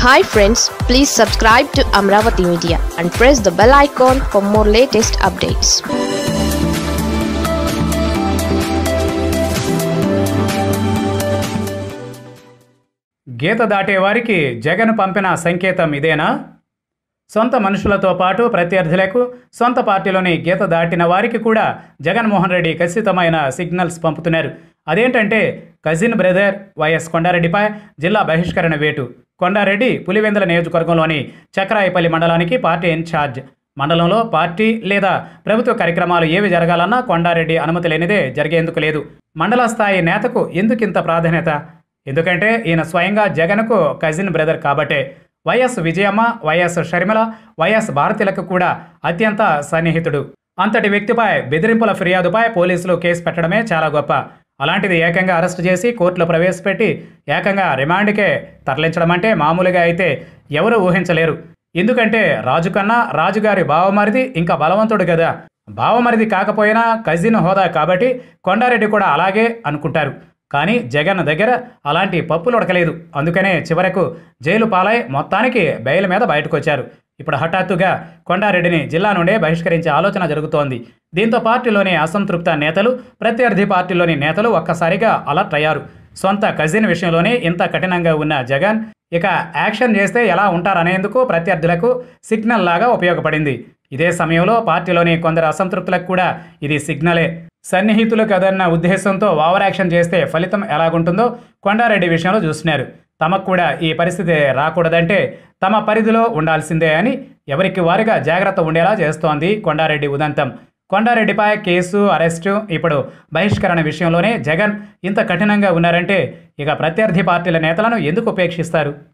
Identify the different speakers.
Speaker 1: hi friends please subscribe to Amaravati media and press the bell icon for more latest updates
Speaker 2: గీత దాటే వారికి జగన్ పంపిన సంకేతం ఇదేనా సొంత మనుషులతో పాటు ప్రత్యర్థులకు సొంత పార్టీలోని గీత దాటిన వారికి కూడా జగన్మోహన్ రెడ్డి ఖచ్చితమైన సిగ్నల్స్ పంపుతున్నారు అదేంటంటే కజిన్ బ్రదర్ వైఎస్ కొండారెడ్డిపై జిల్లా బహిష్కరణ వేటు కొండారెడ్డి పులివెందుల నియోజకవర్గంలోని చక్రాయపల్లి మండలానికి పార్టీ ఇన్ఛార్జ్ మండలంలో పార్టీ లేదా ప్రభుత్వ కార్యక్రమాలు ఏవి జరగాలన్నా కొండారెడ్డి అనుమతి లేనిదే జరిగేందుకు లేదు మండల స్థాయి నేతకు ఎందుకింత ప్రాధాన్యత ఎందుకంటే ఈయన స్వయంగా జగన్కు కజిన్ బ్రదర్ కాబట్టే YS Vijayamma YS Sharmila YS భారతిలకు కూడా అత్యంత సన్నిహితుడు అంతటి వ్యక్తిపై బెదిరింపుల ఫిర్యాదుపై పోలీసులు కేసు పెట్టడమే చాలా గొప్ప అలాంటిది ఏకంగా అరెస్టు చేసి కోర్టులో ప్రవేశపెట్టి ఏకంగా రిమాండ్కే తరలించడం అంటే మామూలుగా అయితే ఎవరూ ఊహించలేరు ఎందుకంటే రాజు కన్నా రాజుగారి బావమరిది ఇంకా బలవంతుడు కదా బావమరిది కాకపోయినా కజిన్ హోదా కాబట్టి కొండారెడ్డి కూడా అలాగే అనుకుంటారు కానీ జగన్ దగ్గర అలాంటి పప్పులు ఉడకలేదు అందుకనే చివరకు జైలు పాలై మొత్తానికి బెయిల్ మీద బయటకు వచ్చారు ఇప్పుడు హఠాత్తుగా కొండారెడ్డిని జిల్లా నుండే బహిష్కరించే ఆలోచన జరుగుతోంది దీంతో పార్టీలోని అసంతృప్త నేతలు ప్రత్యర్థి పార్టీలోని నేతలు ఒక్కసారిగా అలర్ట్ అయ్యారు సొంత కజిన్ విషయంలోనే ఇంత కఠినంగా ఉన్న జగన్ ఇక యాక్షన్ చేస్తే ఎలా ఉంటారనేందుకు ప్రత్యర్థులకు సిగ్నల్ లాగా ఉపయోగపడింది ఇదే సమయంలో పార్టీలోని కొందరు అసంతృప్తులకు కూడా ఇది సిగ్నలే సన్నిహితులు కదన్న ఉద్దేశంతో ఓవర్ యాక్షన్ చేస్తే ఫలితం ఎలాగుంటుందో కొండారెడ్డి విషయంలో చూస్తున్నారు తమకు కూడా ఈ పరిస్థితి రాకూడదంటే తమ పరిధిలో ఉండాల్సిందే అని ఎవరికి వారిగా జాగ్రత్త ఉండేలా చేస్తోంది కొండారెడ్డి ఉదంతం కొండారెడ్డిపై కేసు అరెస్టు ఇప్పుడు బహిష్కరణ విషయంలోనే జగన్ ఇంత కఠినంగా ఉన్నారంటే ఇక ప్రత్యర్థి పార్టీల నేతలను ఎందుకు ఉపేక్షిస్తారు